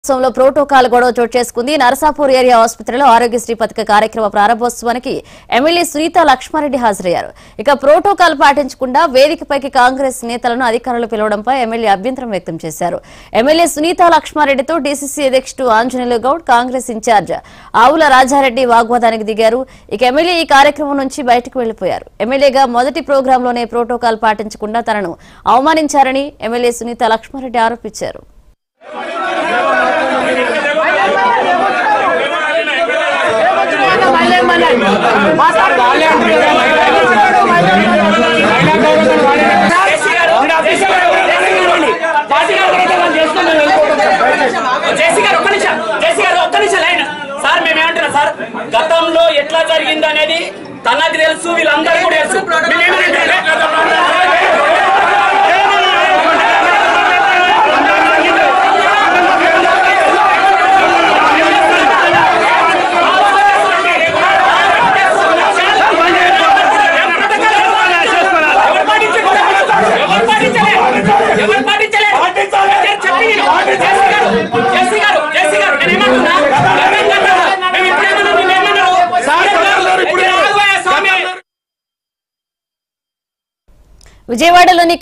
రాష్ట్రంలో ప్రోటోకాల్ గొడవ చోటు చేసుకుంది నరసాపూర్ ఏరియా ఆసుపత్రిలో ఆరోగ్యశ్రీ పథక కార్యక్రమ ప్రారంభోత్సవానికి ఎమ్మెల్యే సునీత లక్ష్మారెడ్డి హాజరయ్యారు ఇక ప్రోటోకాల్ పాటించకుండా వేదికపైకి కాంగ్రెస్ నేతలను అధికారులు పిలవడంపై ఎమ్మెల్యే అభ్యంతరం వ్యక్తం చేశారు ఎమ్మెల్యే సునీత లక్ష్మారెడ్డితో డీసీసీ అధ్యక్షుడు ఆంజనేయులు గౌడ్ కాంగ్రెస్ ఇన్ఛార్జ్ ఆవుల రాజారెడ్డి వాగ్వాదానికి దిగారు ఇక ఎమ్మెల్యే ఈ కార్యక్రమం నుంచి బయటకు వెళ్లిపోయారు ఎమ్మెల్యేగా మొదటి ప్రోగ్రాంలోనే ప్రోటోకాల్ పాటించకుండా తనను అవమానించారని ఎమ్మెల్యే సునీత లక్ష్మారెడ్డి ఆరోపించారు జేసీ గారు ఒక్క నిమిషం జేసీ గారు ఒక్క నిమిషం లైన్ సార్ మేమేమంటున్నాం సార్ గతంలో ఎట్లా జరిగింది అనేది తనకు తెలుసు వీళ్ళందరూ కూడా తెలుసు మేమేమంటున్నాం ఎవరు పాటించలేదు? ఎవరు పాటించలేదు? ఎవరు పాటించలేదు? చెప్పి జేసీ గారు, జేసీ గారు, జేసీ గారు, నేనేమంటున్నా? మేమేమంటున్నా? మేము ఇప్పుడేమన్నాం, మీరేమన్నారు? ఇక్కడ రాఘవయ్య స్వామి విజయవాడలోని